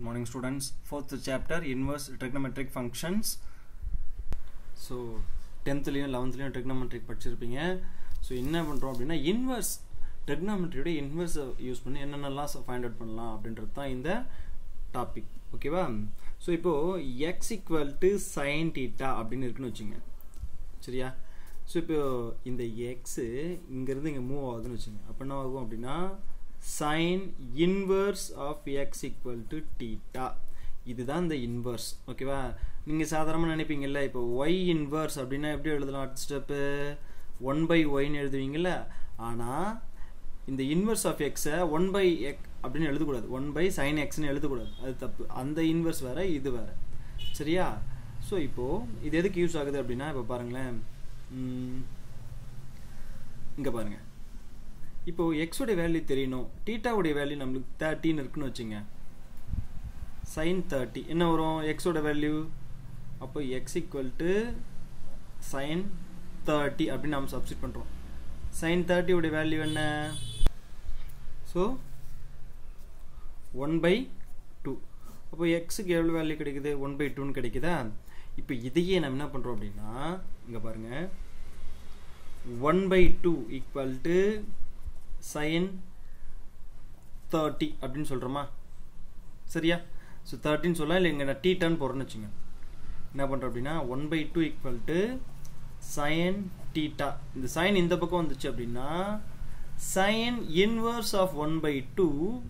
morning students fourth chapter inverse trigonometric functions so டென்த்லேயும் லெவன்த்லேயும் trigonometric படிச்சிருப்பீங்க ஸோ என்ன பண்ணுறோம் அப்படின்னா இன்வர்ஸ் ட்ரிக்னமெட்ரியோட இன்வர்ஸை யூஸ் பண்ணி என்னென்னலாம் ஃபைண்ட் அவுட் பண்ணலாம் அப்படின்றது தான் இந்த டாபிக் ஓகேவா ஸோ இப்போது X equal to sine theta அப்படின்னு இருக்குன்னு வச்சுங்க சரியா ஸோ இப்போ இந்த எக்ஸு இங்கேருந்து இங்கே மூவ் ஆகுதுன்னு வச்சுங்க அப்போ என்ன ஆகும் அப்படின்னா sine inverse of X equal to theta இதுதான் இந்த இன்வர்ஸ் ஓகேவா நீங்கள் சாதாரணமாக நினைப்பீங்கல்ல இப்போ ஒய் இன்வர்ஸ் அப்படின்னா எப்படி எழுதலாம் அடுத்த ஸ்டெப்பு ஒன் பை ஒய்னு எழுதுவீங்கல்ல ஆனால் இந்த இன்வர்ஸ் ஆஃப் எக்ஸை ஒன் பை எக் அப்படின்னு எழுதக்கூடாது ஒன் பை சைன் எக்ஸ்னு எழுதக்கூடாது அது தப்பு அந்த இன்வர்ஸ் வேறு இது வேறு சரியா ஸோ இப்போது இது எதுக்கு யூஸ் ஆகுது அப்படின்னா இப்போ பாருங்களேன் இங்கே பாருங்கள் இப்போது எக்ஸோடைய வேல்யூ தெரியணும் டீட்டாவுடைய வேல்யூ நம்மளுக்கு தேர்ட்டின்னு இருக்குன்னு வச்சுங்க சைன் தேர்ட்டி என்ன வரும் எக்ஸோட வேல்யூ அப்போ X equal to sine thirty அப்படின்னு நம்ம சப்ஸ்டிட் பண்ணுறோம் சைன் தேர்ட்டியோடைய வேல்யூ என்ன ஸோ ஒன் பை டூ அப்போ எக்ஸுக்கு எவ்வளோ வேல்யூ கிடைக்குது ஒன் பை டூன்னு கிடைக்குதா இப்போ இதையே நம்ம என்ன பண்ணுறோம் அப்படின்னா இங்கே பாருங்கள் one by two equal to sine thirty அப்படின்னு சொல்கிறோமா சரியா ஸோ தேர்ட்டின்னு சொல்லலாம் இல்லை இங்கே நான் டி டர்ன் போடுறேன்னு வச்சுங்க என்ன பண்ணுறோம் அப்படின்னா one by two equal to sine theta இந்த சைன் இந்த பக்கம் வந்துச்சு அப்படின்னா sine inverse of one by two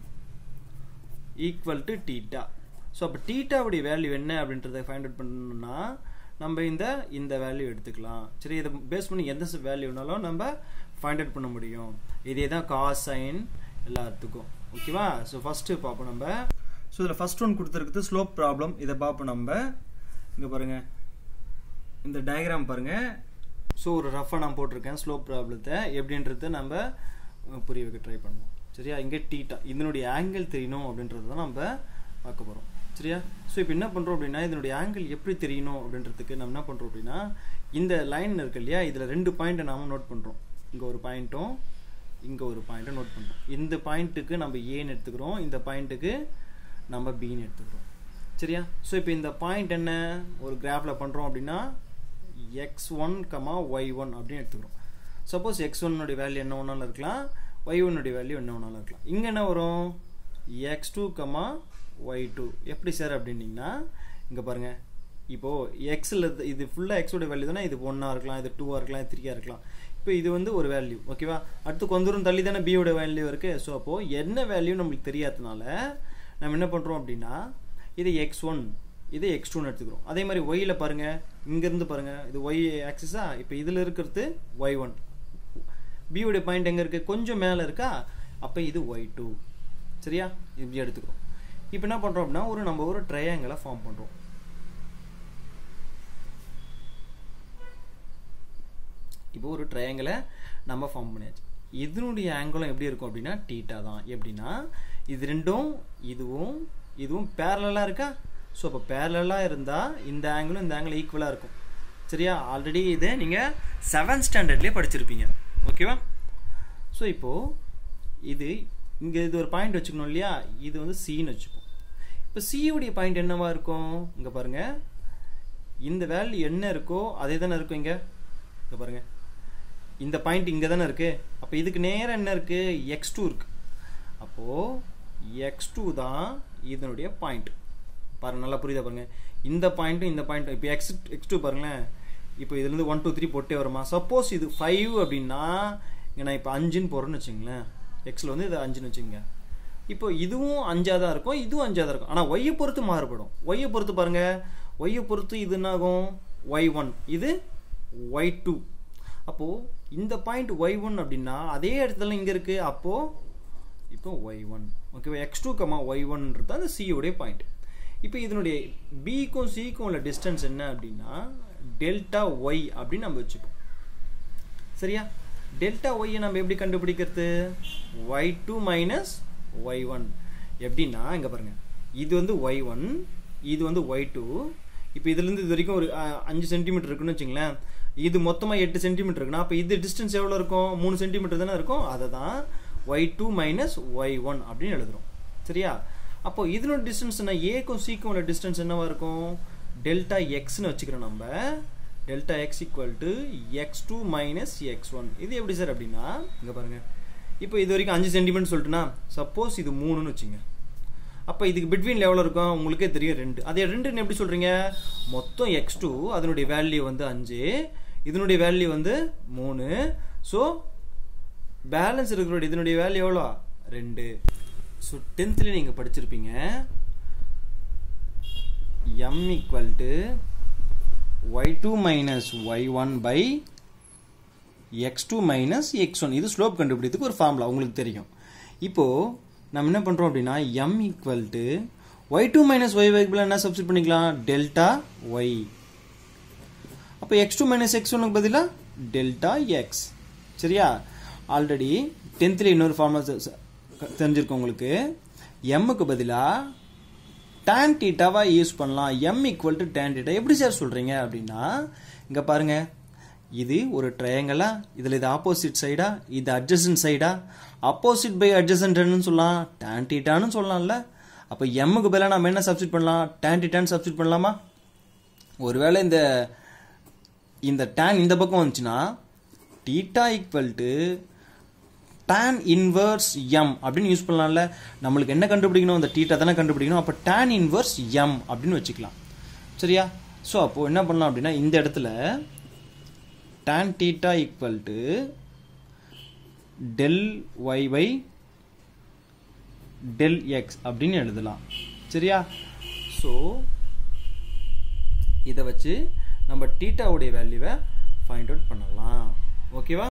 equal to theta so அப்போ டீட்டாவுடைய வேல்யூ என்ன அப்படின்றத ஃபைண்ட் அவுட் பண்ணணும்னா நம்ம இந்த இந்த வேல்யூ எடுத்துக்கலாம் சரி இதை பேஸ் பண்ணி எந்த வேல்யூ வேணாலும் நம்ம ஃபைண்ட் அவுட் பண்ண முடியும் இதே தான் காஸ் சைன் எல்லாத்துக்கும் ஓகேவா ஸோ ஃபஸ்ட்டு பார்ப்போம் நம்ம ஸோ இதில் ஃபஸ்ட் ஒன் கொடுத்துருக்குது ஸ்லோப் ப்ராப்ளம் இதை பார்ப்போம் நம்ம இங்கே பாருங்கள் இந்த டயக்ராம் பாருங்கள் ஸோ ஒரு ரஃபாக நான் போட்டிருக்கேன் ஸ்லோப் ப்ராப்ளத்தை எப்படின்றத நம்ம புரிய வைக்க ட்ரை பண்ணுவோம் சரியா இங்கே டீட்டா இதனுடைய ஆங்கிள் தெரியணும் அப்படின்றது தான் நம்ம பார்க்க போகிறோம் சரியா ஸோ இப்போ என்ன பண்ணுறோம் அப்படின்னா இதனுடைய ஆங்கிள் எப்படி தெரியணும் அப்படின்றதுக்கு நம்ம என்ன பண்ணுறோம் அப்படின்னா இந்த லைன் இருக்கு இல்லையா இதில் ரெண்டு பாயிண்ட்டை நாம் நோட் பண்ணுறோம் இங்கே ஒரு பாயிண்ட்டும் இங்கே ஒரு பாயிண்ட்டை நோட் பண்ணுறோம் இந்த பாயிண்ட்டுக்கு நம்ம ஏன்னு எடுத்துக்கிறோம் இந்த பாயிண்ட்டுக்கு நம்ம பின்னு எடுத்துக்கிறோம் சரியா ஸோ இப்போ இந்த பாயிண்ட் என்ன ஒரு கிராஃபில் பண்ணுறோம் அப்படின்னா X one comma Y one அப்படின்னு எடுத்துக்கிறோம் சப்போஸ் எக்ஸ் ஒன்னுடைய வேல்யூ என்ன ஒன்றாலும் இருக்கலாம் ஒய் ஒன்னுடைய வேல்யூ என்ன ஒன்றாலும் இருக்கலாம் இங்கே என்ன வரும் X two comma Y two எப்படி சார் அப்படின்னிங்கன்னா இங்கே பாருங்கள் இப்போது எக்ஸில் இது ஃபுல்லாக எக்ஸோட வேல்யூ தானே இது ஒன்னாக இருக்கலாம் இது டூவாக இருக்கலாம் த்ரீயாக இருக்கலாம் இப்போ இது வந்து ஒரு வேல்யூ ஓகேவா அடுத்து கொஞ்ச தூரம் தள்ளி தானே பியோட வேல்யூ இருக்குது ஸோ அப்போது என்ன வேல்யூ நம்மளுக்கு தெரியாததுனால நம்ம என்ன பண்ணுறோம் அப்படின்னா இது எக்ஸ் ஒன் இது எக்ஸ் டூன்னு எடுத்துக்கிறோம் அதே மாதிரி ஒய்யில் பாருங்கள் இங்கேருந்து பாருங்கள் இது ஒய் ஆக்சிஸா இப்போ இதில் இருக்கிறது ஒய் ஒன் பியோடைய பாயிண்ட் எங்கே இருக்குது கொஞ்சம் மேலே இருக்கா அப்போ இது ஒய் டூ சரியா இப்படி எடுத்துக்கிறோம் இப்போ என்ன பண்ணுறோம் அப்படின்னா ஒரு நம்ம ஒரு ட்ரையாங்கிளை ஃபார்ம் பண்ணுறோம் இப்போ ஒரு ட்ரையாங்கிளை நம்ம ஃபார்ம் பண்ணியாச்சு இதனுடைய ஆங்கிளும் எப்படி இருக்கும் அப்படின்னா டீட்டா தான் எப்படின்னா இது ரெண்டும் இதுவும் இதுவும் பேரலாக இருக்கா ஸோ அப்போ பேரலாக இருந்தால் இந்த ஆங்கிளும் இந்த ஆங்கிள் ஈக்குவலாக இருக்கும் சரியா ஆல்ரெடி இதை நீங்கள் செவன்த் ஸ்டாண்டர்ட்லேயே படிச்சிருப்பீங்க ஓகேவா ஸோ இப்போது இது இங்கே இது ஒரு பாயிண்ட் வச்சுக்கணும் இல்லையா இது வந்து சின்னு வச்சுப்போம் இப்போ சியுடைய பாயிண்ட் என்னவா இருக்கும் இங்கே பாருங்கள் இந்த வேல்யூ என்ன இருக்கோ அதே தானே இருக்கும் இங்கே இங்கே பாருங்கள் இந்த பாயிண்ட் இங்கே தானே இருக்குது அப்போ இதுக்கு நேரம் என்ன இருக்குது எக்ஸ் டூ இருக்குது அப்போது எக்ஸ் டூ தான் இதனுடைய பாயிண்ட் பாருங்கள் நல்லா புரியுதா பாருங்கள் இந்த பாயிண்ட்டும் இந்த பாயிண்ட்டும் இப்போ எக்ஸ் எக்ஸ் டூ பாருங்களேன் இப்போ இதுலேருந்து ஒன் டூ த்ரீ போட்டே வருமா சப்போஸ் இது ஃபைவ் அப்படின்னா இங்கே நான் இப்போ அஞ்சுன்னு போடுறேன்னு வச்சுங்களேன் எக்ஸில் வந்து இது அஞ்சுன்னு வச்சுங்க இப்போ இதுவும் அஞ்சாக தான் இருக்கும் இதுவும் அஞ்சாக தான் இருக்கும் ஆனால் ஒய்யை பொறுத்து மாறுபடும் ஒய்யை பொறுத்து பாருங்கள் ஒய்யை பொறுத்து இது என்னாகும் ஒய் ஒன் இது ஒய் டூ அப்போது இந்த பாயிண்ட் ஒய் ஒன் அப்படின்னா அதே இடத்துல இங்கே இருக்குது அப்போது இப்போ ஒய் ஒன் ஓகேவா எக்ஸ் டூ கமா ஒய் ஒன்ன்றது தான் அந்த சியோடைய பாயிண்ட் இப்போ இதனுடைய பிக்கும் சிக்கும் உள்ள டிஸ்டன்ஸ் என்ன அப்படின்னா டெல்டா ஒய் அப்படின்னு நம்ம வச்சுப்போம் சரியா டெல்டா ஒய்யை நம்ம எப்படி கண்டுபிடிக்கிறது Y two minus Y one எப்படின்னா இங்கே பாருங்கள் இது வந்து ஒய் ஒன் இது வந்து ஒய் டூ இப்போ இதுலேருந்து இது வரைக்கும் ஒரு அஞ்சு சென்டிமீட்டர் இருக்குன்னு வச்சுங்களேன் இது மொத்தமாக எட்டு சென்டிமீட்டர் இருக்குன்னா அப்போ இது டிஸ்டன்ஸ் எவ்வளோ இருக்கும் மூணு சென்டிமீட்டர் தானே இருக்கும் அதை தான் Y two minus Y one அப்படின்னு எழுதுகிறோம் சரியா அப்போ இதனோட டிஸ்டன்ஸ் என்ன ஏக்கும் சிக்கும் உள்ள டிஸ்டன்ஸ் என்னவா இருக்கும் டெல்டா எக்ஸ்னு வச்சுக்கிறோம் நம்ம delta X equal to X two minus X one இது எப்படி சார் அப்படின்னா இங்கே பாருங்க இப்போ இது வரைக்கும் அஞ்சு சென்டிமீட்டர் சொல்லிட்டுனா சப்போஸ் இது மூணுன்னு வச்சுங்க அப்போ இதுக்கு பிட்வீன் எவ்வளோ இருக்கும் உங்களுக்கே தெரியும் ரெண்டு அதே ரெண்டுன்னு எப்படி சொல்கிறீங்க மொத்தம் எக்ஸ் டூ அதனுடைய வேல்யூ வந்து அஞ்சு இதனுடைய வேல்யூ வந்து மூணு ஸோ பேலன்ஸ் இருக்கிறோட இதனுடைய வேல்யூ எவ்வளோ ரெண்டு ஸோ டென்த்தில் நீங்கள் படிச்சிருப்பீங்க M equal to Y two minus Y one by X two minus X one இது ஸ்லோப் கண்டுபிடிக்கிறதுக்கு ஒரு ஃபார்முலா உங்களுக்கு தெரியும் இப்போது நம்ம என்ன பண்ணுறோம் அப்படின்னா M equal to Y two minus Y வைக்கில் என்ன சப்ஸ்டிட் பண்ணிக்கலாம் டெல்டா ஒய் அப்போ எக்ஸ் டூ மைனஸ் எக்ஸ் ஒனுக்கு பதிலாக டெல்டா எக்ஸ் சரியா ஆல்ரெடி டென்த்தில் இன்னொரு ஃபார்முலா தெரிஞ்சிருக்கும் உங்களுக்கு எம்முக்கு பதிலாக டேன் டீட்டாவா யூஸ் பண்ணலாம் M equal to tan theta எப்படி சார் சொல்கிறீங்க அப்படின்னா இங்கே பாருங்க இது ஒரு ட்ரையாங்கலா இதில் இது ஆப்போசிட் சைடா இது அட்ஜசன்ட் சைடா ஆப்போசிட் பை அட்ஜசன்ட்னு சொல்லலாம் டேன் டீட்டான்னு சொல்லலாம்ல அப்போ எம்முக்கு பதிலாக நம்ம என்ன சப்ஸ்டிட் பண்ணலாம் டேன் டீட்டான்னு சப்ஸ்டிட் பண்ணலாமா ஒருவேளை இந்த இந்த டேன் இந்த பக்கம் வந்துச்சுன்னா theta equal to tan inverse M அப்படின்னு யூஸ் பண்ணலாம்ல நம்மளுக்கு என்ன கண்டுபிடிக்கணும் இந்த டீட்டா தானே கண்டுபிடிக்கணும் அப்போ tan இன்வர்ஸ் எம் அப்படின்னு வச்சுக்கலாம் சரியா ஸோ அப்போது என்ன பண்ணலாம் அப்படின்னா இந்த இடத்துல tan theta equal to del Y by del X அப்படின்னு எழுதலாம் சரியா ஸோ இதை வச்சு நம்ம டீட்டாவுடைய வேல்யூவை ஃபைண்ட் அவுட் பண்ணலாம் ஓகேவா